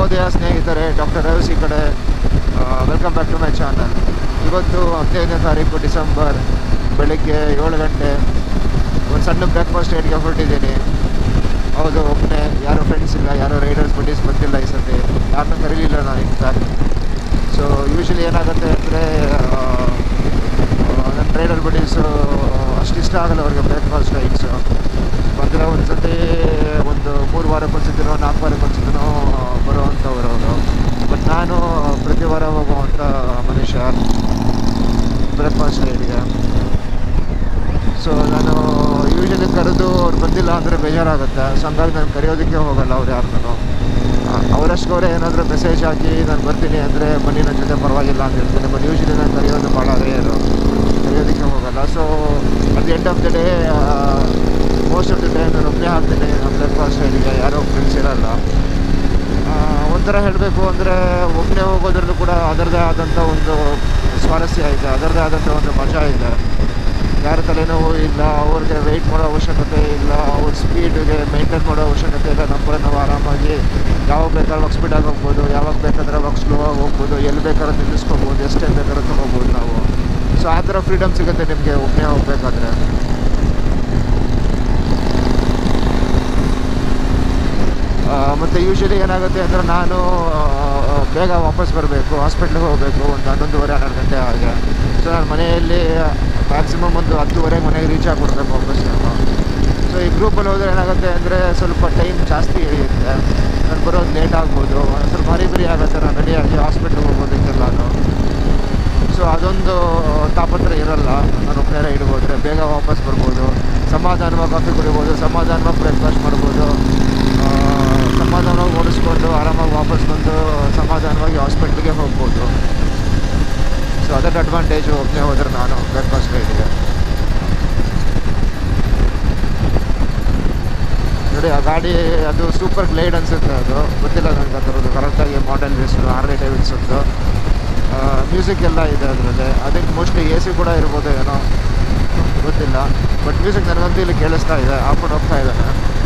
ಶುಭೋದಯ ಸ್ನೇಹಿತರೆ ಡಾಕ್ಟರ್ ರವಿಸ್ ಈ ಕಡೆ welcome back to my channel ಇವತ್ತು ಹದಿನೈದನೇ ತಾರೀಕು ಡಿಸೆಂಬರ್ ಬೆಳಗ್ಗೆ ಏಳು ಗಂಟೆ ಒಂದು ಸಣ್ಣ ಬ್ರೇಕ್ಫಾಸ್ಟ್ ಏಟ್ಗೆ ಹೊರಟಿದ್ದೀನಿ ಹೌದು ಒಬ್ಬನೇ ಯಾರೋ ಫ್ರೆಂಡ್ಸ್ ಇಲ್ಲ ಯಾರೋ ರೈಡರ್ಸ್ ಬಡ್ಡೀಸ್ ಬಂದಿಲ್ಲ ಈ ಸತಿ ಯಾರನ್ನೂ ಕರೀಲಿಲ್ಲ ನಾನು ಇನ್ಫ್ಯಾಕ್ಟ್ ಸೊ ಯೂಶಲಿ ಏನಾಗುತ್ತೆ ಅಂದರೆ ನನ್ನ ರೈಡರ್ ಬಡೀಸು ಅಷ್ಟು ಇಷ್ಟ ಆಗಲ್ಲ ಅವ್ರಿಗೆ ಬ್ರೇಕ್ಫಾಸ್ಟ್ ಟೈಮ್ಸು ಬಂದರೆ ಒಂದು ಸತಿ ಒಂದು ಮೂರು ವಾರಕ್ಕೆ ಒಂದ್ಸತಿನೋ ನಾಲ್ಕು ವಾರಕ್ಕೆ ಒಂದ್ಸತಿನೋ ಬರುವಂಥವ್ರು ಅವರು ಬಟ್ ನಾನು ಪ್ರತಿ ವಾರ ಹೋಗುವಂಥ ಮನುಷ್ಯ ಬ್ರೇಕ್ಫಾಸ್ಟ್ ಟೈಮ್ಗೆ ಸೊ ನಾನು ಯೂಶಲಿ ಕರೆದು ಅವ್ರು ಬಂದಿಲ್ಲ ಅಂದರೆ ಬೇಜಾರಾಗುತ್ತೆ ಸೊ ಹಂಗಾಗಿ ನಾನು ಕರೆಯೋದಕ್ಕೆ ಹೋಗಲ್ಲ ಅವ್ರು ಯಾರನ್ನೂ ಅವರಷ್ಟು ಅವರೇ ಏನಾದರೂ ಮೆಸೇಜ್ ಹಾಕಿ ನಾನು ಬರ್ತೀನಿ ಅಂದರೆ ಬನ್ನಿ ನನ್ನ ಜೊತೆ ಪರವಾಗಿಲ್ಲ ಅಂತ ಹೇಳ್ತೀನಿ ಬಟ್ ಯೂಶಲಿ ನಾನು ಕರೆಯೋದು ಭಾಳ ರೇರು ಕರೆಯೋದಕ್ಕೆ ಹೋಗಲ್ಲ so at the end of the day most of the time ನಾನು ಒಬ್ಬನೇ ಹಾಕ್ತೀನಿ ನಮ್ಮ ಬ್ರೇಕ್ಫಾಸ್ಟ್ ಟೈಮಿಗೆ ಯಾರೋ ಫ್ರೆಂಡ್ಸ್ ಇರಲ್ಲ ಆ, ಒಂಥರ ಹೇಳಬೇಕು ಅಂದರೆ ಒಬ್ಬನೇ ಹೋಗೋದ್ರಲ್ಲೂ ಕೂಡ ಅದರದೇ ಆದಂಥ ಒಂದು ಸ್ವಾರಸ್ಯ ಇದೆ ಅದರದೇ ಆದಂಥ ಒಂದು ಮಜಾ ಇದೆ ಯಾರ ತಲೆನೋವು ಇಲ್ಲ ಅವ್ರಿಗೆ ವೆಯ್ಟ್ ಮಾಡೋ ಅವಶ್ಯಕತೆ ಇಲ್ಲ ಅವ್ರ ಸ್ಪೀಡ್ಗೆ ಮೇಂಟೈನ್ ಮಾಡೋ ಅವಶ್ಯಕತೆ ಇಲ್ಲ ನಮ್ಮ ನಾವು ಆರಾಮಾಗಿ ಯಾವಾಗ ಬೇಕಾದ್ರೆ ಅವಾಗ ಸ್ಪೀಡಾಗಿ ಹೋಗ್ಬೋದು ಯಾವಾಗ ಬೇಕಾದ್ರೆ ಅವಾಗ ಸ್ಲೋ ಆಗಿ ಹೋಗ್ಬೋದು ಎಲ್ಲಿ ಬೇಕಾದ್ರೆ ನಿಲ್ಲಿಸ್ಕೋಬೋದು ಎಷ್ಟೇ ಬೇಕಾದ್ರೆ ತೊಗೋಬೋದು ನಾವು ಸೊ ಆ ಥರ ಫ್ರೀಡಮ್ ಸಿಗುತ್ತೆ ನಿಮಗೆ ಒಬ್ಬನೇ ಹೋಗ್ಬೇಕಾದ್ರೆ ಆ, ಮತ್ತು ಯೂಶಲಿ ಏನಾಗುತ್ತೆ ಅಂದರೆ ನಾನು ಆ, ಬೇಗ ವಾಪಸ್ ಬರಬೇಕು ಹಾಸ್ಪಿಟ್ಲಿಗೆ ಹೋಗಬೇಕು ಒಂದು ಹನ್ನೊಂದುವರೆ ಹನ್ನೆರಡು ಗಂಟೆ ಹಾಗೆ ಸೊ ನಾನು ಮನೆಯಲ್ಲಿ ಮ್ಯಾಕ್ಸಿಮಮ್ ಒಂದು ಹತ್ತುವರೆಗೆ ಮನೆಗೆ ರೀಚ್ ಆಗಿಬಿಡ್ಬೇಕು ವಾಪಸ್ ನಾನು ಸೊ ಈ ಗ್ರೂಪಲ್ಲಿ ಹೋದರೆ ಏನಾಗುತ್ತೆ ಅಂದರೆ ಸ್ವಲ್ಪ ಟೈಮ್ ಜಾಸ್ತಿ ಹಿಡಿಯುತ್ತೆ ನಾನು ಬರೋದು ಲೇಟ್ ಆಗ್ಬೋದು ಸ್ವಲ್ಪ ಹರಿ ಬರಿ ಆಗುತ್ತೆ ನಾನು ರೆಡಿಯಾಗಿ ಹಾಸ್ಪಿಟ್ಲಿಗೆ ಹೋಗೋದಕ್ಕೆಲ್ಲಾನು ಸೊ ಅದೊಂದು ತಾಪತ್ರ ಇರಲ್ಲ ನಾನು ಒಬ್ಬನೇ ರೈಡ್ ಹೋದರೆ ಬೇಗ ವಾಪಸ್ ಬರ್ಬೋದು ಸಮಾಧಾನವಾಗಿ ಕಾಫಿ ಕುಡಿಬೋದು ಸಮಾಧಾನವಾಗಿ ಬ್ರೇಕ್ಫಾಸ್ಟ್ ಮಾಡ್ಬೋದು ಆ, ಸಮಾಧಾನವಾಗಿ ಓಡಿಸ್ಕೊಂಡು ಆರಾಮಾಗಿ ವಾಪಸ್ ಬಂದು ಸಮಾಧಾನವಾಗಿ ಹಾಸ್ಪಿಟ್ಲಿಗೆ ಹೋಗ್ಬೋದು ಸೊ ಅದಕ್ಕೆ ಅಡ್ವಾಂಟೇಜು ಒಬ್ಬನೇ ಹೋದರೆ ನಾನು ಬ್ರೇಕ್ಫಾಸ್ಟ್ ರೈಡಿಗೆ ನೋಡಿ ಆ ಗಾಡಿ ಅದು ಸೂಪರ್ ಗ್ಲೈಡ್ ಅನಿಸುತ್ತೆ ಅದು ಗೊತ್ತಿಲ್ಲ ನನಗೆ ಅದರದ್ದು ಕರೆಕ್ಟಾಗಿ ಮಾಡೆಲ್ ಎಷ್ಟು ಆರ್ಲೆ ಡೇವಿಡ್ಸದ್ದು ಮ್ಯೂಸಿಕ್ ಎಲ್ಲ ಇದೆ ಅದರಲ್ಲಿ ಅದಕ್ಕೆ ಮೋಸ್ಟ್ಲಿ ಎ ಸಿ ಕೂಡ ಇರ್ಬೋದು ಏನೋ ಗೊತ್ತಿಲ್ಲ ಬಟ್ ಮ್ಯೂಸಿಕ್ ನನಗಂತೂ ಇಲ್ಲಿ ಕೇಳಿಸ್ತಾ ಇದೆ ಹಾಕೊಂಡು ಹೋಗ್ತಾ ಇದ್ದಾನೆ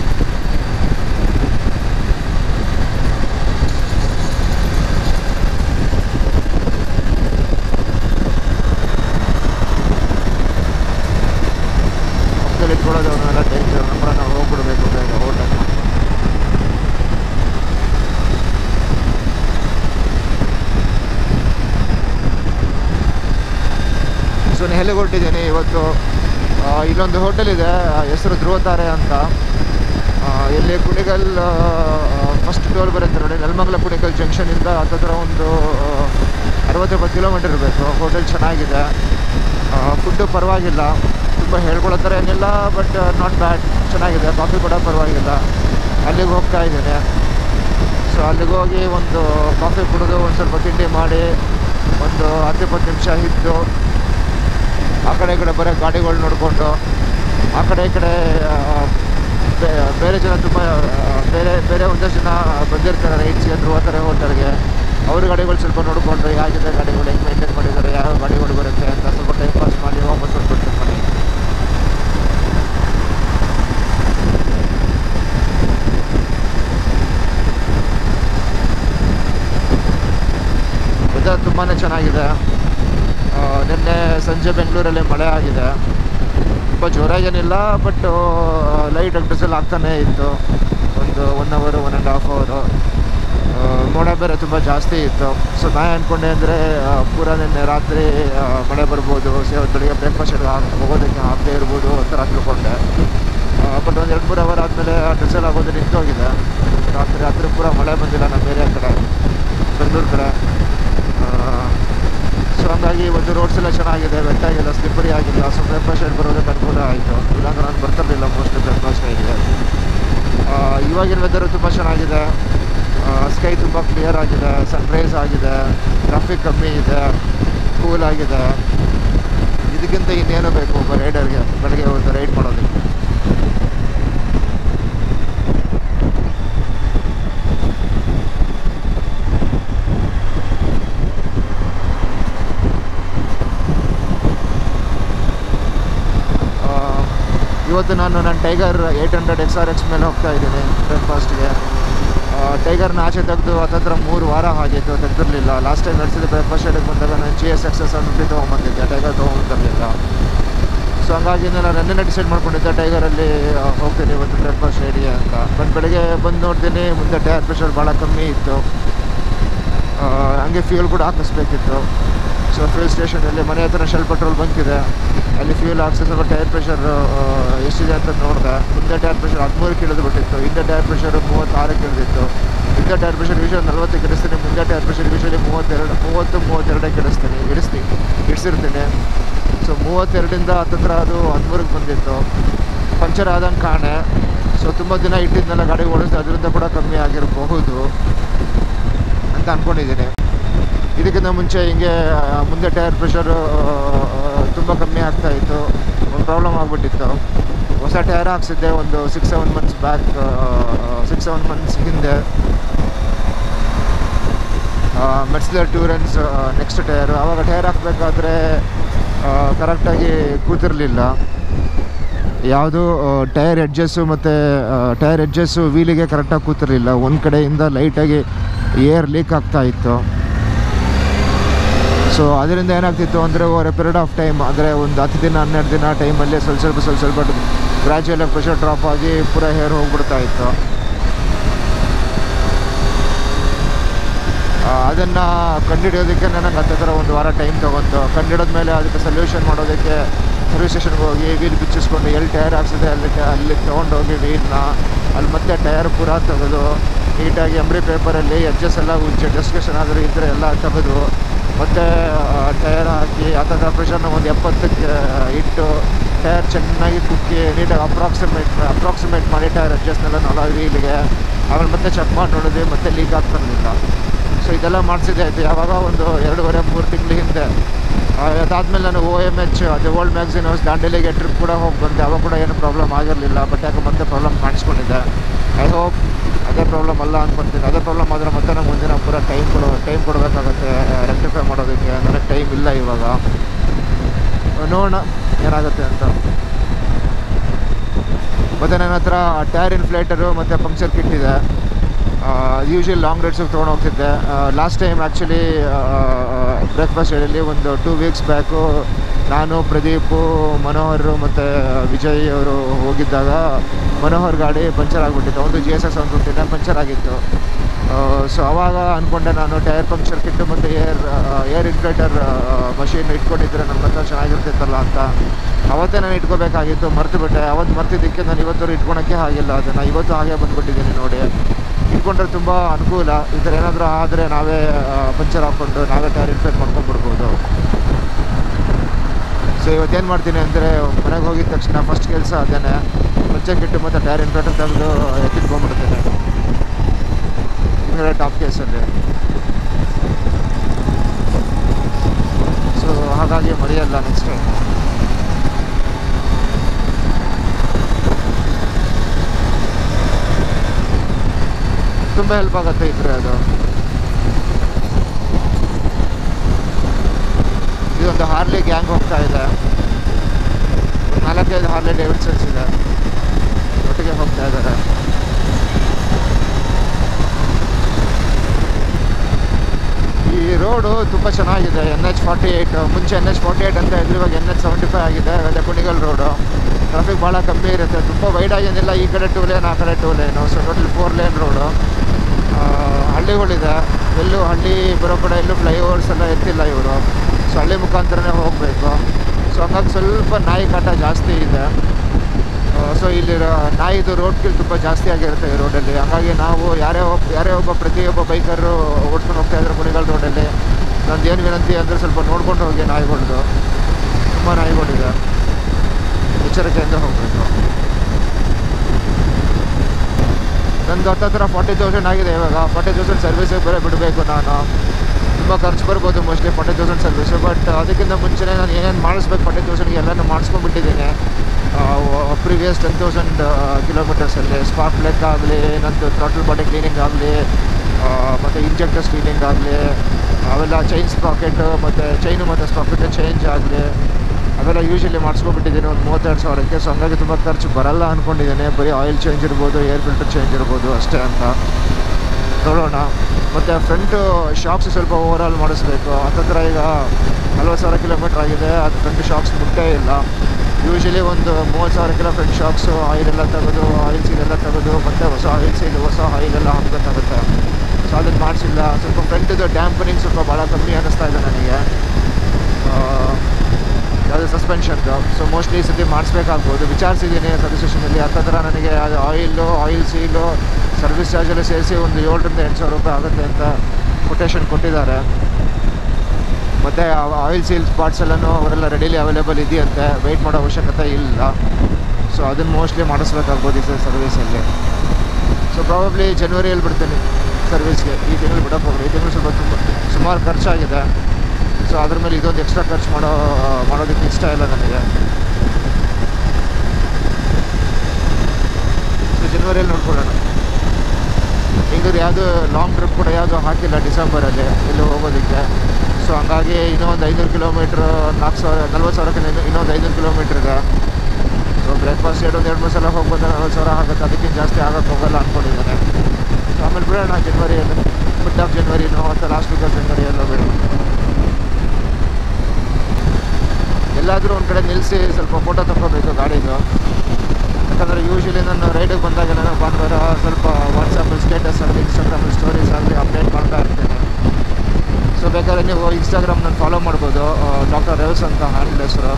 ಪಕ್ಕದಲ್ಲಿ ಇಟ್ಕೊಳ್ಳೋದು ಅವನ್ನೆಲ್ಲ ಡೇಂಜರ್ ನಮ್ಮ ನಾವು ಹೋಗ್ಬಿಡ್ಬೇಕು ಬೇಗ ಹೋಟೆಲ್ ಸೊ ನಾನು ಎಲ್ಲಿಗೆ ಹೊರಟಿದ್ದೀನಿ ಇವತ್ತು ಆ, ಇಲ್ಲೊಂದು ಹೋಟೆಲ್ ಇದೆ ಆ, ಹೆಸರು ಧ್ರುವತಾರೆ ಅಂತ ಆ, ಎಲ್ಲಿ ಕುಣಿಗಲ್ ಫಸ್ಟ್ ಟೋಲ್ ಬರುತ್ತೆ ನೋಡಿ ನೆಲಮಂಗಲ ಕುಣಿಗಲ್ ಜಂಕ್ಷನಿಂದ ಹತ್ತಿರ ಒಂದು ಅರವತ್ತೈವತ್ತು ಕಿಲೋಮೀಟರ್ ಇರಬೇಕು ಹೋಟೆಲ್ ಚೆನ್ನಾಗಿದೆ ಫುಡ್ಡು ಪರವಾಗಿಲ್ಲ ತುಂಬ ಹೇಳ್ಕೊಳ್ಳೋ ಥರ ಏನಿಲ್ಲ ಬಟ್ ನಾಟ್ ಬ್ಯಾಡ್ ಚೆನ್ನಾಗಿದೆ ಕಾಫಿ ಕೂಡ ಪರವಾಗಿಲ್ಲ ಅಲ್ಲಿಗೆ ಹೋಗ್ತಾ ಇದ್ದೀನಿ ಸೊ ಅಲ್ಲಿಗೆ ಹೋಗಿ ಒಂದು ಕಾಫಿ ಕುಡಿದು ಒಂದು ಸ್ವಲ್ಪ ತಿಂಡಿ ಮಾಡಿ ಒಂದು ಹತ್ತು ಇಪ್ಪತ್ತು ನಿಮಿಷ ಇದ್ದು ಆ ಕಡೆ ಈ ಕಡೆ ಬರೋ ಗಾಡಿಗಳು ನೋಡಿಕೊಂಡು ಆ ಕಡೆ ಈ ಕಡೆ ಆ, ಬೇ- ಬೇರೆ ಜನ ತುಂಬ ಬೇರೆ ಬೇರೆ ಒಂದಷ್ಟು ಜನ ಬಂದಿರ್ತಾರೆ ರೈಡ್ಸ್ಗೆ ಧ್ರುವತಾರೆ ಹೋಟೆಲ್ಗೆ ಅವ್ರ ಗಾಡಿಗಳು ಸ್ವಲ್ಪ ನೋಡಿಕೊಂಡು ಹೇಗಿದೆ ಗಾಡಿಗಳು ಹೆಂಗೆ ಮೇಂಟೈನ್ ಮಾಡಿದ್ದಾರೆ ಯಾವ ಗಾಡಿಗಳು ಬರುತ್ತೆ ಅಂತ ಸ್ವಲ್ಪ ಟೈಮ್ ಪಾಸ್ ಮಾಡಿ ವಾಪಸ್ ಹೊರಟ್ಬಿಡ್ತೀನಿ ಮನೆಗೆ ವೆದರ್ ತುಂಬಾ ಚೆನ್ನಾಗಿದೆ ಆ, ನಿನ್ನೆ ಸಂಜೆ ಬೆಂಗಳೂರಲ್ಲಿ ಮಳೆ ಆಗಿದೆ ತುಂಬ ಜೋರಾಗೇನಿಲ್ಲ ಬಟ್ ಲೈಟ್ ಡ್ರಿಸಲ್ ಆಗ್ತಾನೇ ಇತ್ತು ಒಂದು ಒನ್ ಅವರು ಒನ್ ಆ್ಯಂಡ್ ಹಾಫ್ ಅವರು ಮೋಡ ಬೇರೆ ತುಂಬ ಜಾಸ್ತಿ ಇತ್ತು ಸೊ ನಾ ಅಂದ್ಕೊಂಡೆ ಅಂದರೆ ಪೂರ ನಿನ್ನೆ ರಾತ್ರಿ ಆ, ಮಳೆ ಬರ್ಬೋದು ಸೊ ಇವತ್ತು ಬೆಳಿಗ್ಗೆ ಬ್ರೇಕ್ಫಾಸ್ಟ್ ಹೋಗೋದಕ್ಕೆ ಆಗದೆ ಇರ್ಬೋದು ಅಂತ ತಿಳ್ಕೊಂಡೆ ಬಟ್ ಒಂದು ಎರಡು ಮೂರು ಅವರ್ ಆದಮೇಲೆ ಡ್ರಿಸಲ್ ಆಗೋದು ನಿಂತೋಗಿದೆ ರಾತ್ರಿ ರಾತ್ರಿ ಪೂರ ಮಳೆ ಬಂದಿಲ್ಲ ನಮ್ಮ ಏರಿಯಾ ಕಡೆ ಬೆಂಗಳೂರು ಕಡೆ ಸೊ ಹಂಗಾಗಿ ಒಂದು ರೋಡ್ಸ್ ಎಲ್ಲ ಚೆನ್ನಾಗಿದೆ ಬೆಟ್ಟ ಆಗಿಲ್ಲ ಸ್ಲಿಪ್ಪರಿ ಆಗಿಲ್ಲ ಸೊ ಬ್ರೇಕ್ಫಾಸ್ಟ್ ಸೈಡ್ ಬರೋದಕ್ಕೆ ಅನುಕೂಲ ಆಯಿತು ಇಲ್ಲಾಂದ್ರೆ ನಾನು ಬರ್ತಿರ್ಲಿಲ್ಲ ಮೋಸ್ಟ್ಲಿ ಬ್ರೇಕ್ಫಾಸ್ಟ್ ಸೈಡ್ಗೆ ಇವಾಗಿನ ವೆದರು ತುಂಬ ಚೆನ್ನಾಗಿದೆ ಸ್ಕೈ ತುಂಬ ಕ್ಲಿಯರ್ ಆಗಿದೆ ಸನ್ರೈಸ್ ಆಗಿದೆ ಟ್ರಾಫಿಕ್ ಕಮ್ಮಿ ಇದೆ ಕೂಲ್ ಆಗಿದೆ ಇದಕ್ಕಿಂತ ಇನ್ನೇನು ಬೇಕು ಒಬ್ಬ ರೈಡರ್ಗೆ ಬೆಳಗ್ಗೆ ಒಂದು ರೈಡ್ ಮಾಡೋದಕ್ಕೆ ಆ, ಇವತ್ತು ನಾನು ನನ್ನ Tiger eight hundred X R X ಮೇಲೆ ಹೋಗ್ತಾ ಇದ್ದೀನಿ ಬ್ರೇಕ್ಫಾಸ್ಟ್ಗೆ ಟೈಗರ್ ಟೈಗರ್ನ ಆಚೆ ತೆಗೆದು ಹತ್ತತ್ರ ಮೂರು ವಾರ ಆಗಿತ್ತು ತೆಗ್ದಿರಲಿಲ್ಲ ಲಾಸ್ಟ್ ಟೈಮ್ ನಡೆಸಿದ ಬ್ರೇಕ್ಫಾಸ್ಟ್ ಶೆಡಿಗೆ ಬಂದಾಗ ನಾನು ಜಿ ಎಸ್ ಎಕ್ಸಸ್ ಅಂದ್ಬಿಟ್ಟು ತೊಗೊಂಬಂದಿದ್ದೆ ಟೈಗರ್ ತೊಗೊಂಬಂದಿರಲಿಲ್ಲ ಸೊ ಹಂಗಾಗಿ ನಾನು ನೆನ್ನೆ ಡಿಸೈಡ್ ಮಾಡ್ಕೊಂಡಿದ್ದೆ ಟೈಗರಲ್ಲಿ ಆ, ಹೋಗ್ತೀನಿ ಇವತ್ತು ಬ್ರೇಕ್ಫಾಸ್ಟ್ ರೆಡಿ ಅಂತ ಬಟ್ ಬೆಳಗ್ಗೆ ಬಂದು ನೋಡ್ತೀನಿ ಮುಂದೆ ಟೈರ್ ಪ್ರೆಷರ್ ಭಾಳ ಕಮ್ಮಿ ಇತ್ತು ಆ, ಹಂಗೆ ಫ್ಯೂಲ್ ಕೂಡ ಹಾಕಿಸ್ಬೇಕಿತ್ತು ಸೊ ಫ್ಯೂಲ್ ಸ್ಟೇಷನಲ್ಲಿ ಮನೆ ಹತ್ರ ಶೆಲ್ ಪೆಟ್ರೋಲ್ ಬಂಕ್ ಇದೆ ಅಲ್ಲಿ ಫ್ಯೂಲ್ ಹಾಕ್ಸಿ ಸ್ವಲ್ಪ ಟೈರ್ ಪ್ರೆಷರ್ ಎಷ್ಟಿದೆ ಅಂತ ನೋಡಿದೆ ಮುಂದೆ ಟೈರ್ ಪ್ರೆಷರ್ ಹದಿಮೂರಕ್ಕೆ ಇಳಿದು ಬಿಟ್ಟಿತ್ತು ಹಿಂದೆ ಟೈರ್ ಪ್ರೆಷರ್ ಮೂವತ್ತಾರಕ್ಕೆ ಇಳಿದಿತ್ತು ಹಿಂದೆ ಟೈರ್ ಪ್ರೆಷರ್ ಯೂಶಲಿ ನಲ್ವತ್ತಕ್ಕೆ ಇಳಿಸ್ತೀನಿ ಮುಂದೆ ಟೈರ್ ಪ್ರೆಷರ್ ಯೂಶಲಿ ಮೂವತ್ತೆರಡು ಮೂವತ್ತು ಮೂವತ್ತೆರಡಕ್ಕೆ ಇಳಿಸ್ತೀನಿ ಇಳಿಸ್ತೀನಿ ಇಳಿಸಿರ್ತೀನಿ ಸೊ ಮೂವತ್ತೆರಡರಿಂದ ಹತ್ತತ್ರ ಅದು ಹದಿಮೂರಕ್ಕೆ ಬಂದಿತ್ತು ಪಂಚರ್ ಆದಂಗೆ ಕಾಣೆ ಸೊ ತುಂಬ ದಿನ ಇಟ್ಟಿದ್ದನ್ನೆಲ್ಲ ಗಾಡಿ ಓಡಿಸಿದೆ ಅದರಿಂದ ಕೂಡ ಕಮ್ಮಿ ಆಗಿರಬಹುದು ಅಂತ ಅಂದ್ಕೊಂಡಿದ್ದೀನಿ ಇದಕ್ಕಿಂತ ಮುಂಚೆ ಹಿಂಗೆ ಆ, ಮುಂದೆ ಟೈರ್ ಪ್ರೆಷರು ತುಂಬ ಕಮ್ಮಿ ಆಗ್ತಾ ಇತ್ತು ಒಂದು ಪ್ರಾಬ್ಲಮ್ ಆಗಿಬಿಟ್ಟಿತ್ತು ಹೊಸ ಟೈರ್ ಹಾಕ್ಸಿದ್ದೆ ಒಂದು six seven months back six seven months ಹಿಂದೆ ಮೆಟ್ಸ್ಲರ್ ಟೂರೆನ್ಸ್ ನೆಕ್ಸ್ಟ್ ಟೈರು ಆವಾಗ ಟೈರ್ ಹಾಕಬೇಕಾದ್ರೆ ಕರೆಕ್ಟಾಗಿ ಕೂತಿರಲಿಲ್ಲ ಯಾವುದು ಟೈರ್ ಎಡ್ಜಸ್ಸು ಮತ್ತು ಟೈರ್ ಎಡ್ಜಸ್ಸು ವೀಲಿಗೆ ಕರೆಕ್ಟಾಗಿ ಕೂತಿರಲಿಲ್ಲ ಒಂದು ಕಡೆಯಿಂದ ಲೈಟಾಗಿ ಏರ್ ಲೀಕ್ ಆಗ್ತಾ ಇತ್ತು ಸೊ ಅದರಿಂದ ಏನಾಗ್ತಿತ್ತು ಅಂದರೆ over a period of time ಅಂದರೆ ಒಂದು ಹತ್ತು ದಿನ ಹನ್ನೆರಡು ದಿನ ಟೈಮಲ್ಲಿ ಸ್ವಲ್ಪ ಸ್ವಲ್ಪ ಸ್ವಲ್ಪ ಸ್ವಲ್ಪ ಗ್ರ್ಯಾಜುಯಲಾಗಿ ಪ್ರೆಷರ್ ಡ್ರಾಪ್ ಆಗಿ ಪೂರ ಹೇರ್ ಹೋಗ್ಬಿಡ್ತಾ ಇತ್ತು ಅದನ್ನು ಕಂಡುಹಿಡಿಯೋದಕ್ಕೆ ನನಗೆ ಹತ್ತು ಥರ ಒಂದು ವಾರ ಟೈಮ್ ತೊಗೊಂತು ಕಂಡುಹಿಡಿದ ಮೇಲೆ ಅದಕ್ಕೆ ಸೊಲ್ಯೂಷನ್ ಮಾಡೋದಕ್ಕೆ ಸರ್ವಿಸ್ ಸ್ಟೇಷನ್ಗೆ ಹೋಗಿ ವೀಲ್ ಬಿಚ್ಚಿಸ್ಕೊಂಡು ಎಲ್ಲಿ ಟೈರ್ ಹಾಕ್ಸಿದೆ ಅಲ್ಲಿ ಟ- ಅಲ್ಲಿ ತೊಗೊಂಡೋಗಿ ವೀಲ್ನ ಅಲ್ಲಿ ಮತ್ತೆ ಟೈರ್ ಪೂರ ತೆಗೆದು ನೀಟಾಗಿ ಎಂಬ್ರಿ ಪೇಪರಲ್ಲಿ ಎಡ್ಜಸ್ ಎಲ್ಲ ಉಜ್ಜಿ ಡೆಸ್ಕೇಶನ್ ಏನಾದರೂ ಇದ್ದರೆ ಎಲ್ಲ ತೆಗೆದು ಮತ್ತು ಟೈರ್ ಹಾಕಿ ಹತ್ತತ್ರ ಪ್ರೆಷರ್ನ ಒಂದು ಎಪ್ಪತ್ತಕ್ಕೆ ಇಟ್ಟು ಟೈರ್ ಚೆನ್ನಾಗಿ ಕುಕ್ಕಿ ನೀಟಾಗಿ ಅಪ್ರಾಕ್ಸಿಮೇಟ್ ಅಪ್ರಾಕ್ಸಿಮೇಟ್ ಮಾಡಿ ಟೈರ್ ಅಡ್ಜಸ್ಟ್ನೆಲ್ಲ ನಾಲ್ಕು ವೀಲಿಗೆ ಆಮೇಲೆ ಮತ್ತೆ ಚೆಕ್ ಮಾಡಿ ನೋಡಿದ್ವಿ ಮತ್ತೆ ಲೀಕ್ ಆಗ್ತಿರಲಿಲ್ಲ ಸೊ ಇದೆಲ್ಲ ಮಾಡಿಸಿದೆ ಆಯಿತು ಯಾವಾಗ ಒಂದು ಎರಡೂವರೆ ಮೂರು ತಿಂಗಳ ಹಿಂದೆ ಆ, ಅದಾದ್ಮೇಲೆ ನಾನು ಓ ಎಮ್ ಎಚ್ ಅದು ಓಲ್ಡ್ ಮ್ಯಾಗ್ಝಿನ್ ಹೌಸ್ ದಾಂಡೇಲಿಗೆ ಟ್ರಿಪ್ ಕೂಡ ಹೋಗಿ ಬಂದೆ ಅವಾಗ ಕೂಡ ಏನು ಪ್ರಾಬ್ಲಮ್ ಆಗಿರಲಿಲ್ಲ ಬಟ್ ಯಾಕೆ ಮತ್ತೆ ಪ್ರಾಬ್ಲಮ್ ಕಾಣಿಸ್ಕೊಂಡಿದೆ ಐ ಹೋಪ್ ಅದೇ ಪ್ರಾಬ್ಲಮ್ ಅಲ್ಲ ಅನ್ಕೊಂತೀನಿ ಅದೇ ಪ್ರಾಬ್ಲಮ್ ಆದರೆ ಮತ್ತೆ ನಂಗೆ ಮುಂದಿನ ಪೂರ ಟೈಮ್ ಕೊಡೋ ಟೈಮ್ ಕೊಡಬೇಕಾಗತ್ತೆ ರೆಕ್ಟಿಫೈ ಮಾಡೋದಕ್ಕೆ ನನಗೆ ಟೈಮ್ ಇಲ್ಲ ಇವಾಗ ನೋಡೋಣ ಏನಾಗುತ್ತೆ ಅಂತ ಮತ್ತು ನನ್ನ ಹತ್ರ ಟೈರ್ ಇನ್ಫ್ಲೇಟರು ಮತ್ತು ಪಂಕ್ಚರ್ ಕಿಟ್ ಇದೆ ಯೂಶಲಿ ಲಾಂಗ್ ರೈಡ್ಸಿಗೆ ತೊಗೊಂಡು ಹೋಗ್ತಿದ್ದೆ ಲಾಸ್ಟ್ ಟೈಮ್ ಆ್ಯಕ್ಚುಲಿ ಬ್ರೇಕ್ಫಾಸ್ಟ್ ಹೇಳಿ ಒಂದು ಟೂ ವೀಕ್ಸ್ ಬ್ಯಾಕು ನಾನು ಪ್ರದೀಪು ಮನೋಹರ್ ಮತ್ತು ವಿಜಯ್ ಅವರು ಹೋಗಿದ್ದಾಗ ಮನೋಹರ್ ಗಾಡಿ ಪಂಚರ್ ಆಗಿಬಿಟ್ಟಿತ್ತು ಒಂದು ಜಿ ಎಸ್ ಎಸ್ ಅಂದ್ಬಿಟ್ಟಿದ್ದೆ ಪಂಚರ್ ಆಗಿತ್ತು ಸೊ ಅವಾಗ ಅಂದ್ಕೊಂಡೆ ನಾನು ಟೈರ್ ಪಂಕ್ಚರ್ ಕಿಟ್ಟು ಮತ್ತು ಏರ್ ಏರ್ ಇನ್ಫ್ಲೇಟರ್ ಮಷೀನ್ ಇಟ್ಕೊಂಡಿದ್ರೆ ನನ್ನ ಹತ್ರ ಚೆನ್ನಾಗಿರ್ತಿತ್ತಲ್ಲ ಅಂತ ಅವತ್ತೇ ನಾನು ಇಟ್ಕೋಬೇಕಾಗಿತ್ತು ಮರ್ತು ಬಿಟ್ಟೆ ಅವತ್ತು ಮರ್ತಿದ್ದಕ್ಕೆ ನಾನು ಇವತ್ತವರು ಇಟ್ಕೊಳಕ್ಕೆ ಆಗಿಲ್ಲ ಅದನ್ನು ಇವತ್ತು ಹಾಗೆ ಬಂದ್ಬಿಟ್ಟಿದ್ದೀನಿ ನೋಡಿ ಇಟ್ಕೊಂಡ್ರೆ ತುಂಬ ಅನುಕೂಲ ಈ ಥರ ಏನಾದರೂ ಆದರೆ ನಾವೇ ಪಂಚರ್ ಹಾಕ್ಕೊಂಡು ನಾವೇ ಟೈರ್ ಇನ್ಫ್ಲೇಟ್ ಮಾಡ್ಕೊಂಡ್ಬಿಡ್ಬೋದು ಸೊ ಇವತ್ತೇನು ಮಾಡ್ತೀನಿ ಅಂದರೆ ಮನೆಗೆ ಹೋಗಿದ ತಕ್ಷಣ ಫಸ್ಟ್ ಕೆಲಸ ಅದೇನೆ ಪಂಚರ್ ಕಿಟ್ಟು ಮತ್ತು ಟೈರ್ ಇನ್ಫ್ಲೇಟರ್ ತೆಗೆದು ಎತ್ತಿಟ್ಕೊಂಡ್ಬಿಡ್ತೇನೆ ಹಿಂಗಡೆ ಟಾಪ್ ಕೇಸಲ್ಲಿ ಸೊ ಹಾಗಾಗಿ ಮರೆಯಲ್ಲ ನೆಕ್ಸ್ಟ್ ಟೈಮ್ ತುಂಬ ಹೆಲ್ಪ್ ಆಗುತ್ತೆ ಇದ್ರೆ ಅದು ಇದೊಂದು ಹಾರ್ಲಿ ಗ್ಯಾಂಗ್ ಹೋಗ್ತಾ ಇದೆ ಒಂದು ನಾಲ್ಕೈದು ಹಾರ್ಲಿ ಡೇವಿಡ್ಸನ್ಸ್ ಇದೆ ಒಟ್ಟಿಗೆ ಹೋಗ್ತಾ ಇದ್ದಾರೆ ಈ ರೋಡು ತುಂಬ ಚೆನ್ನಾಗಿದೆ ಎನ್ ಎಚ್ ಫಾರ್ಟಿ ಏಯ್ಟ್ ಮುಂಚೆ ಎನ್ ಎಚ್ ಫಾರ್ಟಿ ಏಯ್ಟ್ ಅಂತ ಇದ್ರೆ ಇವಾಗ ಎನ್ ಎಚ್ ಸೆವೆಂಟಿ ಫೈವ್ ಆಗಿದೆ ಅದೇ ಕುಣಿಗಲ್ ರೋಡು ಟ್ರಾಫಿಕ್ ಭಾಳ ಕಮ್ಮಿ ಇರುತ್ತೆ ತುಂಬ ವೈಡ್ ಆಗೇನಿಲ್ಲ ಈ ಕಡೆ ಟೂ ಲೇನ್ ಆ ಕಡೆ two lane so total four lane road ಹಳ್ಳಿಗಳಿದೆ ಎಲ್ಲೂ ಹಳ್ಳಿ ಬರೋ ಕಡೆ ಎಲ್ಲೂ ಫ್ಲೈಓವರ್ಸ್ ಎಲ್ಲ ಎತ್ತಿಲ್ಲ ಇವರು ಸೊ ಹಳ್ಳಿ ಮುಖಾಂತರನೇ ಹೋಗಬೇಕು ಸೊ ಹಂಗಾಗಿ ಸ್ವಲ್ಪ ನಾಯಿ ಕಾಟ ಜಾಸ್ತಿ ಇದೆ ಸೊ ಇಲ್ಲಿ ನಾಯಿದು ರೋಡ್ ಕಿಲ್ ತುಂಬ ಜಾಸ್ತಿ ಆಗಿರುತ್ತೆ ಈ ರೋಡಲ್ಲಿ ಹಾಗಾಗಿ ನಾವು ಯಾರೇ ಒಬ್ಬ ಯಾರೇ ಒಬ್ಬ ಪ್ರತಿಯೊಬ್ಬ ಬೈಕರು ಓಡ್ಸ್ಕೊಂಡು ಹೋಗ್ತಾ ಇದ್ರು ಕುಣಿಗಲ್ ರೋಡಲ್ಲಿ ನಂದು ಏನು ವಿನಂತಿ ಅಂದರೆ ಸ್ವಲ್ಪ ನೋಡ್ಕೊಂಡು ಹೋಗಿ ನಾಯಿಗಳದ್ದು ತುಂಬ ನಾಯಿಗಳಿದೆ ಎಚ್ಚರಿಕೆಯಿಂದ ಹೋಗಬೇಕು ನಂದು ಹತ್ತತ್ರ ಫಾರ್ಟಿ ತೌಸಂಡ್ ಆಗಿದೆ ಇವಾಗ ಫಾರ್ಟಿ ತೌಸಂಡ್ ಸರ್ವಿಸಿಗೆ ಬೇರೆ ಬಿಡಬೇಕು ನಾನು ತುಂಬ ಖರ್ಚು ಬರ್ಬೋದು mostly forty thousand service but ಅದಕ್ಕಿಂತ ಮುಂಚೆನೇ ನಾನು ಏನೇನು ಮಾಡಿಸ್ಬೇಕು ಫಾರ್ಟಿ ತೌಸಂಡ್ಗೆ ಎಲ್ಲನೂ ಮಾಡಿಸ್ಕೊಂಡ್ಬಿಟ್ಟಿದ್ದೀನಿ ಪ್ರೀವಿಯಸ್ ಟೆನ್ ತೌಸಂಡ್ ಕಿಲೋಮೀಟರ್ಸಲ್ಲಿ ಸ್ಪಾರ್ಕ್ ಪ್ಲೆಕ್ ಆಗಲಿ ನಂದು ಥ್ರಾಟಲ್ ಬಾಡಿ ಕ್ಲೀನಿಂಗ್ ಆಗಲಿ ಮತ್ತು ಇಂಜೆಕ್ಟರ್ಸ್ ಕ್ಲೀನಿಂಗ್ ಆಗಲಿ ಅವೆಲ್ಲ ಚೈನ್ ಸ್ಪ್ರಾಕೆಟು ಮತ್ತು ಚೈನು ಮತ್ತು ಸ್ಪ್ರಾಕೆಟ್ ಚೇಂಜ್ ಆಗಲಿ ಅವೆಲ್ಲ ಯೂಶಲಿ ಮಾಡಿಸ್ಕೊಂಡ್ಬಿಟ್ಟಿದ್ದೀನಿ ಒಂದು ಮೂವತ್ತೆರಡು ಸಾವಿರಕ್ಕೆ ಸೊ ಹಂಗಾಗಿ ತುಂಬ ಖರ್ಚು ಬರಲ್ಲ ಅಂದ್ಕೊಂಡಿದ್ದೀನಿ ಬರೀ ಆಯಿಲ್ ಚೇಂಜ್ ಇರ್ಬೋದು ಏರ್ ಫಿಲ್ಟರ್ ಚೇಂಜ್ ಇರ್ಬೋದು ಅಷ್ಟೇ ಅಂತ ನೋಡೋಣ ಮತ್ತು ಫ್ರಂಟು ಶಾಪ್ಸ್ ಸ್ವಲ್ಪ ಓವರಾಲ್ ಮಾಡಿಸ್ಬೇಕು ಹತ್ತತ್ರ ಈಗ ನಲ್ವತ್ತು ಸಾವಿರ ಕಿಲೋಮೀಟ್ರ್ ಆಗಿದೆ ಅದು ಫ್ರಂಟ್ ಶಾಪ್ಸ್ ಮುಟ್ಟೇ ಇಲ್ಲ ಯೂಶಲಿ ಒಂದು ಮೂವತ್ತು ಸಾವಿರ ಕಿಲೋ ಫ್ರಂಟ್ ಶಾಪ್ಸು ಆಯಿಲ್ ಎಲ್ಲ ತೆಗೆದು ಆಯಿಲ್ ಸೀಲ್ ಎಲ್ಲ ತೆಗೆದು ಮತ್ತು ಹೊಸ ಆಯಿಲ್ ಸೀಲ್ ಹೊಸ ಆಯಿಲ್ ಎಲ್ಲ ಹಾಕಬೇಕಾಗುತ್ತೆ ಸೊ ಅದನ್ನು ಮಾಡಿಸಿಲ್ಲ ಸ್ವಲ್ಪ ಫ್ರಂಟಿದು ಡ್ಯಾಂಪನಿಂಗ್ ಸ್ವಲ್ಪ ಭಾಳ ಕಮ್ಮಿ ಅನ್ನಿಸ್ತಾ ಇದೆ ನನಗೆ ಯಾವುದೇ ಸಸ್ಪೆನ್ಷನ್ದು ಸೊ ಮೋಸ್ಟ್ಲಿ ಈ ಸತಿ ಮಾಡಿಸ್ಬೇಕಾಗ್ಬೋದು ವಿಚಾರಿಸಿದ್ದೀನಿ ಸರ್ವಿಸ್ ಸ್ಟೇಷನಲ್ಲಿ ಹತ್ತತ್ರ ನನಗೆ ಅದು ಆಯಿಲು ಆಯಿಲ್ ಸೀಲು ಸರ್ವಿಸ್ ಚಾರ್ಜೆಲ್ಲ ಸೇರಿಸಿ ಒಂದು ಏಳರಿಂದ ಎಂಟು ಸಾವಿರ ರೂಪಾಯಿ ಆಗುತ್ತೆ ಅಂತ ಕೊಟೇಶನ್ ಕೊಟ್ಟಿದ್ದಾರೆ ಮತ್ತು ಆಯಿಲ್ ಸೀಲ್ ಪಾರ್ಟ್ಸ್ ಎಲ್ಲನೂ ಅವರೆಲ್ಲ ರೆಡಿಲಿ ಅವೈಲೇಬಲ್ ಇದೆಯಂತೆ ವೆಯ್ಟ್ ಮಾಡೋ ಅವಶ್ಯಕತೆ ಇಲ್ಲ ಸೊ ಅದನ್ನು ಮೋಸ್ಟ್ಲಿ ಮಾಡಿಸ್ಬೇಕಾಗ್ಬೋದು ಈ ಸರ್ವಿಸಲ್ಲಿ ಸೊ ಪ್ರಾಬಬ್ಲಿ ಜನ್ವರಿಯಲ್ಲಿ ಬಿಡ್ತೀನಿ ಸರ್ವಿಸ್ಗೆ ಈ ತಿಂಗಳು ಬಿಡೋಕೆ ಹೋಗ್ಲಿ ಈ ತಿಂಗಳು ಸ್ವಲ್ಪ ತುಂಬ ಸುಮಾರು ಖರ್ಚಾಗಿದೆ ಸೊ ಅದ್ರ ಮೇಲೆ ಇದೊಂದು ಎಕ್ಸ್ಟ್ರಾ ಖರ್ಚು ಮಾಡೋ ಮಾಡೋದಕ್ಕೆ ಇಷ್ಟ ಇಲ್ಲ ನನಗೆ ಸೊ ಜನ್ವರಿಯಲ್ಲಿ ನೋಡ್ಕೊಳ್ಳೋಣ ಹಿಂಗಂದ್ರೆ ಯಾವುದು ಲಾಂಗ್ ಟ್ರಿಪ್ ಕೂಡ ಯಾವುದು ಹಾಕಿಲ್ಲ ಡಿಸೆಂಬರಲ್ಲಿ ಇಲ್ಲಿ ಹೋಗೋದಕ್ಕೆ ಸೊ ಹಂಗಾಗಿ ಇನ್ನೂ ಒಂದು ಐನೂರು ಕಿಲೋಮೀಟ್ರ್ ನಾಲ್ಕು ಸಾವಿರ ನಲ್ವತ್ತು ಸಾವಿರಕ್ಕಿಂತ ಇನ್ನೂ ಇನ್ನೊಂದು ಐನೂರು ಕಿಲೋಮೀಟ್ರ್ ಇದೆ ಸೊ ಬ್ರೇಕ್ಫಾಸ್ಟ್ ಎರಡು ಒಂದು ಎರಡು ಮೂರು ಸಲ ಹೋಗಿ ಬಂದರೆ ನಲ್ವತ್ತು ಸಾವಿರ ಆಗುತ್ತೆ ಅದಕ್ಕಿಂತ ಜಾಸ್ತಿ ಆಗಕ್ಕೆ ಹೋಗಲ್ಲ ಅಂದ್ಕೊಂಡಿದ್ದಾನೆ ಸೊ ಆಮೇಲೆ ಬಿಡೋಣ ಜನ್ವರಿಯಲ್ಲಿ ಮಿಡ್ ಆಫ್ ಜನ್ವರಿನೋ ಅಥವಾ ಲಾಸ್ಟ್ ವೀಕ್ ಆಫ್ ಜನ್ವರಿಯಲ್ಲೋ ಬಿಡೋಣ ಎಲ್ಲಾದರೂ ಒಂದು ಕಡೆ ನಿಲ್ಲಿಸಿ ಸ್ವಲ್ಪ ಫೋಟೋ ತಗೋಬೇಕು ಗಾಡಿದು ಯಾಕಂದರೆ ಯೂಶ್ವಲಿ ನಾನು ರೈಡಿಗೆ ಬಂದಾಗ ನಾನು ಭಾನುವಾರ ಸ್ವಲ್ಪ ವಾಟ್ಸಪ್ಪಲ್ಲಿ ಸ್ಟೇಟಸ್ ಆಗಲಿ ಇನ್ಸ್ಟಾಗ್ರಾಮಲ್ಲಿ ಸ್ಟೋರೀಸ್ ಆಗಲಿ ಅಪ್ಡೇಟ್ ಮಾಡ್ತಾ ಇರ್ತೀನಿ ಸೊ ಬೇಕಾದ್ರೆ ನೀವು ಇನ್ಸ್ಟಾಗ್ರಾಮ್ ನಾನು ಫಾಲೋ ಮಾಡ್ಬೋದು ಡಾಕ್ಟರ್ ರೇವ್ಸ್ ಅಂತ ಹ್ಯಾಂಡಲ್ ಹೆಸರು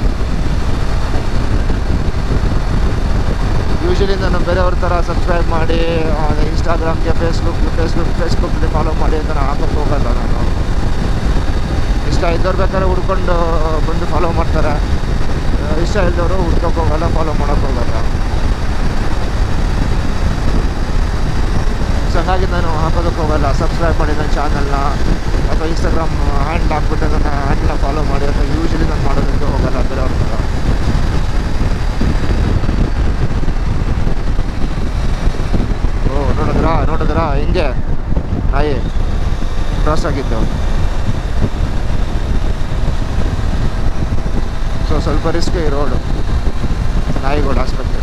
ಯೂಶ್ವಲಿ ನಾನು ಬೇರೆಯವ್ರ ಥರ ಸಬ್ಸ್ಕ್ರೈಬ್ ಮಾಡಿ ಇನ್ಸ್ಟಾಗ್ರಾಮ್ಗೆ ಫೇಸ್ಬುಕ್ ಫೇಸ್ಬುಕ್ ಫೇಸ್ಬುಕ್ಕಲ್ಲಿ ಫಾಲೋ ಮಾಡಿ ಅಂತ ನಾನು ಹಾಕೋಕ್ಕೆ ಹೋಗಲ್ಲ ನಾನು ಇಷ್ಟ ಇದ್ದವ್ರು ಬೇಕಾದ್ರೆ ಹುಡ್ಕೊಂಡು ಬಂದು ಫಾಲೋ ಮಾಡ್ತಾರೆ ಆ, ಇಷ್ಟ ಇದ್ದವರು ಹುಡ್ಕೋಕೆ ಹೋಗಲ್ಲ ಫಾಲೋ ಮಾಡೋಕ್ಕೆ ಹೋಗಲ್ಲ ಸೊ ಹಾಗಾಗಿ ನಾನು ಹಾಕೋದಕ್ಕೆ ಹೋಗಲ್ಲ ಸಬ್ಸ್ಕ್ರೈಬ್ ಮಾಡಿ ನನ್ನ ಚಾನಲ್ನ ಅಥವಾ ಇನ್ಸ್ಟಾಗ್ರಾಮ್ ಹ್ಯಾಂಡ್ ಹಾಕ್ಬಿಟ್ಟು ನನ್ನ ಹ್ಯಾಂಡ್ನ ಫಾಲೋ ಮಾಡಿ ಅಥವಾ ಯೂಶ್ವಲಿ ನಾನು ಮಾಡೋದಕ್ಕೆ ಹೋಗಲ್ಲ ಬೇರೆಯವ್ರ ಥರ ಓ ನೋಡಿದ್ರಾ ನೋಡಿದ್ರಾ ಹಿಂಗೆ ನಾಯಿ ಕ್ರಾಸ್ ಆಗಿದ್ದು ಸೊ ಸ್ವಲ್ಪ ರಿಸ್ಕ್ ಈ ರೋಡು ನಾಯಿಗಳು ಆಸ್ಪತ್ರೆ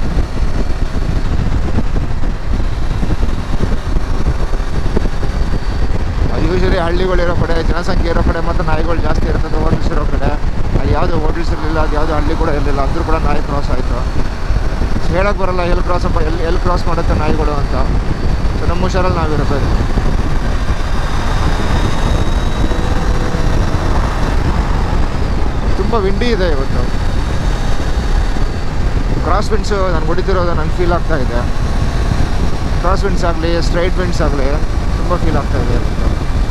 ಯೂಶಲಿ ಹಳ್ಳಿಗಳಿರೋ ಕಡೆ ಜನಸಂಖ್ಯೆ ಇರೋ ಕಡೆ ಮತ್ತು ನಾಯಿಗಳು ಜಾಸ್ತಿ ಇರ್ತದೆ ಹೋಟೆಲ್ಸ್ ಇರೋ ಕಡೆ ಅಲ್ಲಿ ಯಾವುದೇ ಹೋಟೆಲ್ಸ್ ಇರಲಿಲ್ಲ ಅದು ಯಾವುದೇ ಹಳ್ಳಿ ಕೂಡ ಇರಲಿಲ್ಲ ಅಂದರೂ ಕೂಡ ನಾಯಿ ಕ್ರಾಸ್ ಆಯಿತು ಹೇಳಕ್ಕೆ ಬರಲ್ಲ ಎಲ್ಲಿ ಕ್ರಾಸ್ ಅಪ್ಪ ಎಲ್ಲಿ ಎಲ್ಲಿ ಕ್ರಾಸ್ ಮಾಡುತ್ತೆ ನಾಯಿಗಳು ಅಂತ ಸೊ ನಮ್ಮ ಹುಷಾರಲ್ಲಿ ನಾವಿರಬೇಕು ತುಂಬ ವಿಂಡಿ ಇದೆ ಇವತ್ತು ಕ್ರಾಸ್ ವಿಂಡ್ಸು ನಾನು ಹೊಡಿತಿರೋದು ನನಗೆ ಫೀಲ್ ಆಗ್ತಾ ಇದೆ ಕ್ರಾಸ್ ವಿಂಡ್ಸ್ ಆಗಲಿ ಸ್ಟ್ರೈಟ್ ವಿಂಡ್ಸ್ ಆಗಲಿ ತುಂಬ ಫೀಲ್ ಆಗ್ತಾ ಇದೆ ಇವತ್ತು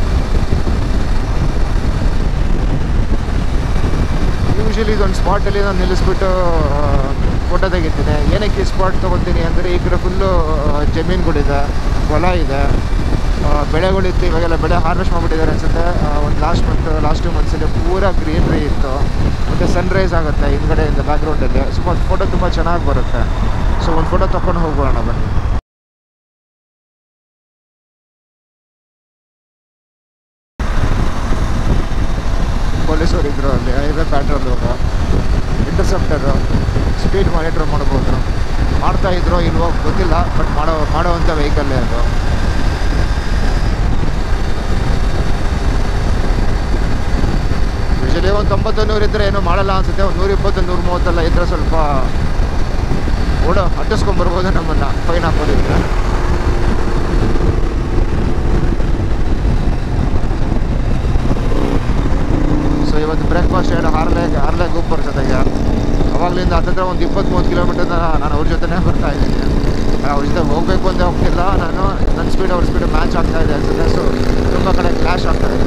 ಯೂಶಲಿ ಇದೊಂದು ಸ್ಪಾಟಲ್ಲಿ ನಾನು ನಿಲ್ಲಿಸ್ಬಿಟ್ಟು ಫೋಟೋ ತೆಗಿತೀನಿ ಏನಕ್ಕೆ ಈ ಸ್ಪಾಟ್ ತೊಗೊತೀನಿ ಅಂದರೆ ಈ ಕಡೆ ಫುಲ್ಲು ಜಮೀನುಗಳಿದೆ ಹೊಲ ಇದೆ ಆ, ಬೆಳೆಗಳಿತ್ತು ಇವಾಗೆಲ್ಲ ಬೆಳೆ ಹಾರ್ವೆಸ್ಟ್ ಮಾಡಿಬಿಟ್ಟಿದ್ದಾರೆ ಅನ್ಸುತ್ತೆ ಒಂದು ಲಾಸ್ಟ್ ಮಂತ್ ಲಾಸ್ಟ್ ಟು ಮಂತ್ಸಲ್ಲಿ ಪೂರ ಗ್ರೀನ್ರಿ ಇತ್ತು ಮತ್ತು ಸನ್ರೈಸ್ ಆಗುತ್ತೆ ಹಿಂದ್ಗಡೆಯಿಂದ ಬ್ಯಾಕ್ಗ್ರೌಂಡಲ್ಲಿ ಸುಮಾರು ಫೋಟೋ ತುಂಬ ಚೆನ್ನಾಗಿ ಬರುತ್ತೆ ಸೊ ಒಂದು ಫೋಟೋ ತೊಗೊಂಡು ಹೋಗೋಣ ಬನ್ನಿ ಪೊಲೀಸರು ಇದ್ರು ಅಲ್ಲಿ highway patrol interceptor speed monitor ಮಾಡ್ಬೋದು ಮಾಡ್ತಾ ಇದ್ರೋ ಇಲ್ವೋ ಗೊತ್ತಿಲ್ಲ ಬಟ್ ಮಾಡೋ ಮಾಡೋವಂಥ ವೆಹಿಕಲ್ಲೇ ಅದು ಯೂಶಲಿ ಒಂದು ತೊಂಬತ್ತು ನೂರು ಇದ್ದರೆ ಏನೂ ಮಾಡಲ್ಲ ಅನ್ಸುತ್ತೆ ಒಂದು ನೂರ ಇಪ್ಪತ್ತು ನೂರ ಮೂವತ್ತೆಲ್ಲ ಇದ್ದರೆ ಸ್ವಲ್ಪ ಓಡೋ ಅಟ್ಟಿಸ್ಕೊಂಬರ್ಬೋದು ನಮ್ಮನ್ನು ಫೈನ್ ಹಾಕೋದಿದ್ರೆ ಸೊ ಇವತ್ತು ಬ್ರೇಕ್ಫಾಸ್ಟ್ ಎರಡು ಹಾರ್ಲೆ ಹಾರ್ಲೆ ಗುಪ್ಪರ್ ಜೊತೆಗೆ ಅವಾಗಲಿಂದ ಹತ್ತತ್ರ ಒಂದು ಇಪ್ಪತ್ತು ಮೂವತ್ತು ಕಿಲೋಮೀಟರ್ ನಾನು ಅವ್ರ ಜೊತೆನೇ ಬರ್ತಾ ಇದ್ದೀನಿ ಅವ್ರ ಜೊತೆ ಹೋಗಬೇಕು ಅಂತ ಹೋಗ್ತಿಲ್ಲ ನಾನು ನನ್ನ ಸ್ಪೀಡ್ ಅವ್ರ ಸ್ಪೀಡ್ ಮ್ಯಾಚ್ ಆಗ್ತಾ ಇದೆ ಅನ್ಸುತ್ತೆ ಸೊ ತುಂಬ ಕಡೆ ಕ್ಲಾಶ್ ಆಗ್ತಾ ಇದೆ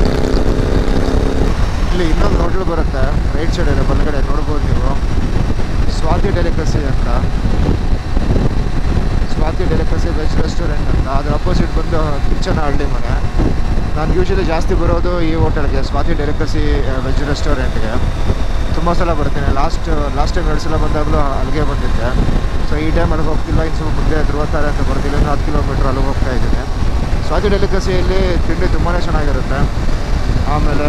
ಇಲ್ಲಿ ಇನ್ನೊಂದು ಹೋಟ್ಲು ಬರುತ್ತೆ ರೈಟ್ ಸೈಡ್ ಇದೆ ಬಲಗಡೆ ನೋಡ್ಬೋದು ನೀವು ಸ್ವಾತಿ ಡೆಲಿಕಸಿ ಅಂತ ಸ್ವಾತಿ ಡೆಲಿಕಸಿ ವೆಜ್ ರೆಸ್ಟೋರೆಂಟ್ ಅಂತ ಅದ್ರ ಅಪೋಸಿಟ್ ಬಂದು ಕಿಚನ್ ಹಳ್ಳಿ ಮನೆ ನಾನು ಯೂಶಲಿ ಜಾಸ್ತಿ ಬರೋದು ಈ ಹೋಟೆಲ್ಗೆ ಸ್ವಾತಿ ಡೆಲಿಕಸಿ ವೆಜ್ ರೆಸ್ಟೋರೆಂಟ್ಗೆ ತುಂಬ ಸಲ ಬರ್ತೀನಿ ಲಾಸ್ಟ್ ಲಾಸ್ಟ್ ಟೈಮ್ ಎರಡು ಸಲ ಬಂದಾಗಲೂ ಅಲ್ಲಿಗೆ ಬಂದಿದ್ದೆ ಸೊ ಈ ಟೈಮ್ ಅಲ್ಲಿಗೆ ಹೋಗ್ತಿಲ್ಲ ಇನ್ನು ಸ್ವಲ್ಪ ಮುಂದೆ ಧ್ರುವತಾರೆ ಅಂತ ಬರ್ತಿಲ್ಲ ಇನ್ನು ಹತ್ತು ಕಿಲೋಮೀಟ್ರ್ ಅಲ್ಲಿಗೆ ಹೋಗ್ತಾ ಇದ್ದೀನಿ ಸ್ವಾತಿ ಡೆಲಿಕಸಿಯಲ್ಲಿ ತಿಂಡಿ ತುಂಬಾ ಚೆನ್ನಾಗಿರುತ್ತೆ ಆಮೇಲೆ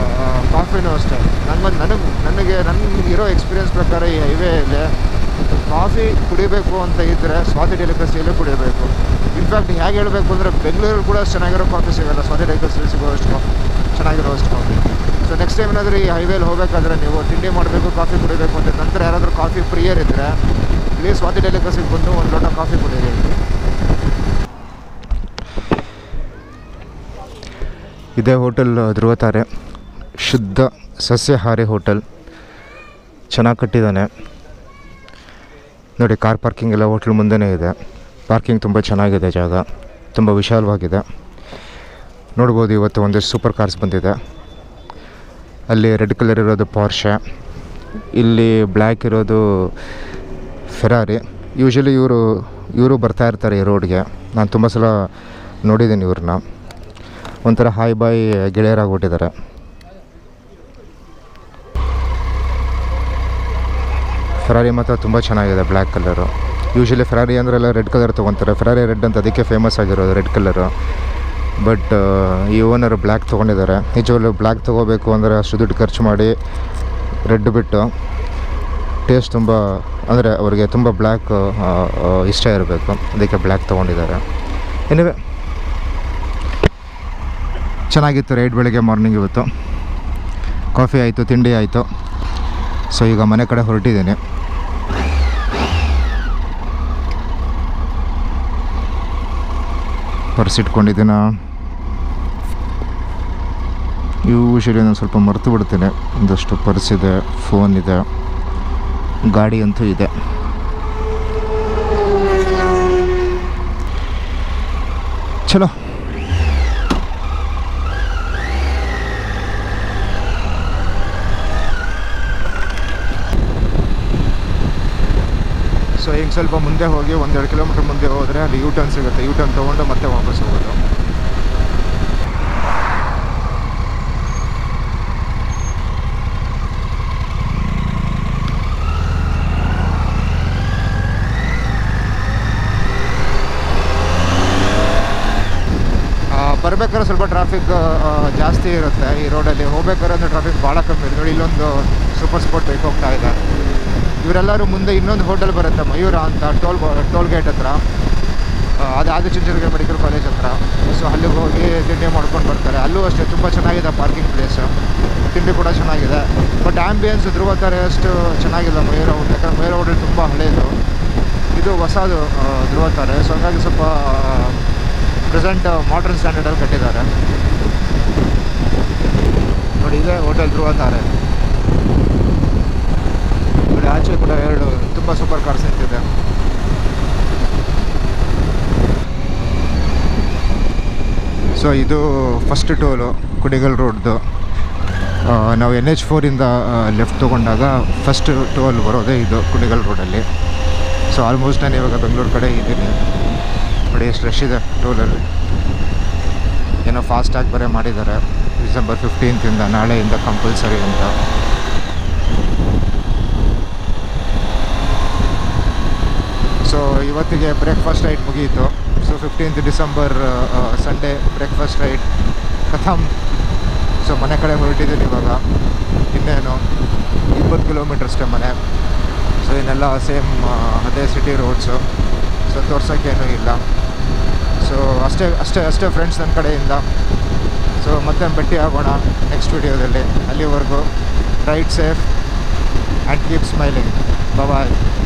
ಕಾಫಿನೂ ಅಷ್ಟೇ ನನಗೆ ನನಗೆ ನನಗೆ ನನಗೆ ಇರೋ ಎಕ್ಸ್ಪೀರಿಯನ್ಸ್ ಪ್ರಕಾರ ಈ ಹೈವೇಯಲ್ಲಿ ಕಾಫಿ ಕುಡಿಬೇಕು ಅಂತ ಇದ್ದರೆ ಸ್ವಾತಿ ಡೆಲಿಕಸಿಯಲ್ಲೇ ಕುಡಿಬೇಕು ಇನ್ಫ್ಯಾಕ್ಟ್ ಹೇಗೆ ಹೇಳಬೇಕು ಅಂದರೆ ಬೆಂಗಳೂರಲ್ಲಿ ಕೂಡ ಅಷ್ಟು ಚೆನ್ನಾಗಿರೋ ಕಾಫಿ ಸಿಗಲ್ಲ ಸ್ವಾತಿ ಡೆಲಿಕಸಿಯಲ್ಲಿ ಸಿಗೋಷ್ಟು ಚೆನ್ನಾಗಿರೋ ಅಷ್ಟು ಕಾಫಿ ಸೊ ನೆಕ್ಸ್ಟ್ ಟೈಮ್ ಏನಾದರೂ ಈ ಹೈವೇಲಿ ಹೋಗಬೇಕಾದ್ರೆ ನೀವು ತಿಂಡಿ ಮಾಡಬೇಕು ಕಾಫಿ ಕುಡಿಬೇಕು ಅಂತ ನಂತರ ಯಾರಾದರೂ ಕಾಫಿ ಪ್ರಿಯರ್ ಇದ್ದರೆ ಪ್ಲೀಸ್ ಸ್ವಾತಿ ಡೆಲಿಕಸಿಗೆ ಬಂದು ಒಂದು ಲೋಟ ಕಾಫಿ ಕುಡಿಯಿರಿ ಇದೇ ಹೋಟೆಲ್ ಧ್ರುವತಾರೆ ಶುದ್ಧ ಸಸ್ಯಾಹಾರಿ ಹೋಟೆಲ್ ಚೆನ್ನಾಗಿ ಕಟ್ಟಿದ್ದಾನೆ ನೋಡಿ ಕಾರ್ ಪಾರ್ಕಿಂಗ್ ಎಲ್ಲ ಹೋಟ್ಲ್ ಮುಂದೆನೇ ಇದೆ ಪಾರ್ಕಿಂಗ್ ತುಂಬ ಚೆನ್ನಾಗಿದೆ ಜಾಗ ತುಂಬ ವಿಶಾಲವಾಗಿದೆ ನೋಡ್ಬೋದು ಇವತ್ತು ಒಂದಿಷ್ಟು ಸೂಪರ್ ಕಾರ್ಸ್ ಬಂದಿದೆ ಅಲ್ಲಿ ರೆಡ್ ಕಲರ್ ಇರೋದು ಪಾರ್ಷೆ ಇಲ್ಲಿ ಬ್ಲ್ಯಾಕ್ ಇರೋದು ಫೆರಾರಿ ಯೂಶಲಿ ಇವರು ಇವರು ಬರ್ತಾ ಇರ್ತಾರೆ ಈ ರೋಡ್ಗೆ ನಾನು ತುಂಬ ಸಲ ನೋಡಿದ್ದೀನಿ ಇವ್ರನ್ನ ಒಂಥರ ಹಾಯ್ ಬಾಯ್ ಗೆಳೆಯರಾಗ್ಬಿಟ್ಟಿದ್ದಾರೆ ಫೆರಾರಿ ಮಾತ್ರ ತುಂಬ ಚೆನ್ನಾಗಿದೆ ಬ್ಲ್ಯಾಕ್ ಕಲರು ಯೂಶಲಿ ಫೆರಾರಿ ಅಂದ್ರೆಲ್ಲ ರೆಡ್ ಕಲರ್ ತೊಗೊತಾರೆ ಫೆರಾರಿ ರೆಡ್ ಅಂತ ಅದಕ್ಕೆ ಫೇಮಸ್ ಆಗಿರೋದು ರೆಡ್ ಕಲರು ಬಟ್ ಈ ಓನರು ಬ್ಲ್ಯಾಕ್ ತೊಗೊಂಡಿದ್ದಾರೆ ನಿಜವಾಗ್ಲೂ ಬ್ಲ್ಯಾಕ್ ತೊಗೋಬೇಕು ಅಂದರೆ ಅಷ್ಟು ದುಡ್ಡು ಖರ್ಚು ಮಾಡಿ ರೆಡ್ ಬಿಟ್ಟು ಟೇಸ್ಟ್ ತುಂಬ ಅಂದರೆ ಅವರಿಗೆ ತುಂಬ ಬ್ಲ್ಯಾಕ್ ಇಷ್ಟ ಇರಬೇಕು ಅದಕ್ಕೆ ಬ್ಲ್ಯಾಕ್ ತೊಗೊಂಡಿದ್ದಾರೆ ಎನಿವೆ ಚೆನ್ನಾಗಿತ್ತು ರೈಡ್ ಬೆಳಗ್ಗೆ ಮಾರ್ನಿಂಗ್ ಇವತ್ತು ಕಾಫಿ ಆಯಿತು ತಿಂಡಿ ಆಯಿತು ಸೊ ಈಗ ಮನೆ ಕಡೆ ಹೊರಟಿದ್ದೀನಿ ಪರ್ಸ್ ಇಟ್ಕೊಂಡಿದ್ದೀನ ಯೂಶಲಿ ನಾನು ಸ್ವಲ್ಪ ಮರೆತು ಬಿಡ್ತೀನಿ ಒಂದಷ್ಟು ಪರ್ಸ್ ಇದೆ ಫೋನ್ ಇದೆ ಗಾಡಿ ಅಂತೂ ಇದೆ ಚಲೋ ಸೊ ಈಗ ಸ್ವಲ್ಪ ಮುಂದೆ ಹೋಗಿ ಒಂದೆರಡು ಕಿಲೋಮೀಟ್ರ್ ಮುಂದೆ ಹೋದರೆ ಅಲ್ಲಿ ಯೂ ಟರ್ನ್ ಸಿಗುತ್ತೆ ಯೂ ಟರ್ನ್ ತೊಗೊಂಡು ಮತ್ತೆ ವಾಪಸ್ ಹೋಗೋದು ಬರ್ಬೇಕಾದ್ರೆ ಸ್ವಲ್ಪ ಟ್ರಾಫಿಕ್ ಜಾಸ್ತಿ ಇರುತ್ತೆ ಈ ರೋಡಲ್ಲಿ ಹೋಗ್ಬೇಕಾದ್ರೆ ಅಂದರೆ ಟ್ರಾಫಿಕ್ ಭಾಳ ಕಮ್ಮಿ ಇದೆ ನೋಡಿ ಇಲ್ಲೊಂದು ಸೂಪರ್ ಸ್ಪೋರ್ಟ್ ಬೈಕ್ ಹೋಗ್ತಾ ಇದೆ ಇವರೆಲ್ಲರೂ ಮುಂದೆ ಇನ್ನೊಂದು ಹೋಟೆಲ್ ಬರುತ್ತೆ ಮಯೂರ ಅಂತ ಟೋಲ್ ಟೋಲ್ ಗೇಟ್ ಹತ್ರ ಆ, ಅದು ಆದಿಚುಂಚನಗಿರಿ ಮೆಡಿಕಲ್ ಕಾಲೇಜ್ ಹತ್ರ ಸೊ ಅಲ್ಲಿಗೆ ಹೋಗಿ ತಿಂಡಿ ಮಾಡ್ಕೊಂಡು ಬರ್ತಾರೆ ಅಲ್ಲೂ ಅಷ್ಟೇ ತುಂಬ ಚೆನ್ನಾಗಿದೆ ಪಾರ್ಕಿಂಗ್ ಪ್ಲೇಸು ತಿಂಡಿ ಕೂಡ ಚೆನ್ನಾಗಿದೆ ಬಟ್ ಆ್ಯಂಬಿಯನ್ಸ್ ಧ್ರುವತಾರೆ ಅಷ್ಟು ಚೆನ್ನಾಗಿಲ್ಲ ಮಯೂರ ಹೋಟೆಲ್ ಯಾಕಂದರೆ ಮಯೂರ ಹೋಟೆಲ್ ತುಂಬ ಹಳೆಯದು ಇದು ಹೊಸದು ಆ, ಧ್ರುವತಾರೆ ಸೊ ಹಂಗಾಗಿ ಸ್ವಲ್ಪ ಪ್ರೆಸೆಂಟ್ ಮಾಡ್ರನ್ ಸ್ಟ್ಯಾಂಡರ್ಡಲ್ಲಿ ಕಟ್ಟಿದ್ದಾರೆ ನೋಡಿ ಇದೆ ಹೋಟೆಲ್ ಧ್ರುವತಾರೆ ನೋಡಿ ಆಚೆ ಕೂಡ ಎರಡು ತುಂಬ ಸೂಪರ್ ಕಾರ್ಸ್ ನಿಂತಿದೆ ಸೊ ಇದು ಫಸ್ಟ್ ಟೋಲು ಕುಡಿಗಲ್ ರೋಡ್ದು ಆ, ನಾವು ಎನ್ ಎಚ್ ಫೋರಿಂದ ಲೆಫ್ಟ್ ತೊಗೊಂಡಾಗ ಫಸ್ಟ್ ಟೋಲ್ ಬರೋದೇ ಇದು ಕುಣಿಗಲ್ ರೋಡಲ್ಲಿ ಸೊ ಆಲ್ಮೋಸ್ಟ್ ನಾನು ಇವಾಗ ಬೆಂಗಳೂರು ಕಡೆ ಇದ್ದೀನಿ ನೋಡಿ ಎಷ್ಟು ರಶ್ ಇದೆ ಟೋಲಲ್ಲಿ ಏನೋ ಫಾಸ್ಟಾಗಿ ಬರೀ ಮಾಡಿದ್ದಾರೆ ಡಿಸೆಂಬರ್ ಫಿಫ್ಟೀನ್ತಿಂದ ನಾಳೆಯಿಂದ ಕಂಪಲ್ಸರಿ ಅಂತ ಸೊ ಇವತ್ತಿಗೆ ಬ್ರೇಕ್ಫಾಸ್ಟ್ ರೈಡ್ ಮುಗಿಯಿತು so fifteenth December Sunday breakfast ride ಕಥಮ್ ಸೊ ಮನೆ ಕಡೆ ಹೊರಟಿದ್ದೀನಿ ಇವಾಗ ಇನ್ನೇನು ಇಪ್ಪತ್ತು ಕಿಲೋಮೀಟರ್ ಅಷ್ಟೇ ಮನೆ ಸೊ ಇನ್ನೆಲ್ಲ ಸೇಮ್ ಅದೇ ಸಿಟಿ ರೋಡ್ಸು ಸೊ ತೋರ್ಸೋಕ್ಕೇನೂ ಇಲ್ಲ ಸೊ ಅಷ್ಟೇ ಅಷ್ಟೇ ಅಷ್ಟೇ ಫ್ರೆಂಡ್ಸ್ ನನ್ನ ಕಡೆಯಿಂದ ಸೊ ಮತ್ತೆ ಭೇಟಿ ಆಗೋಣ ನೆಕ್ಸ್ಟ್ ವಿಡಿಯೋದಲ್ಲಿ ಅಲ್ಲಿವರೆಗೂ ride safe and keep smiling bye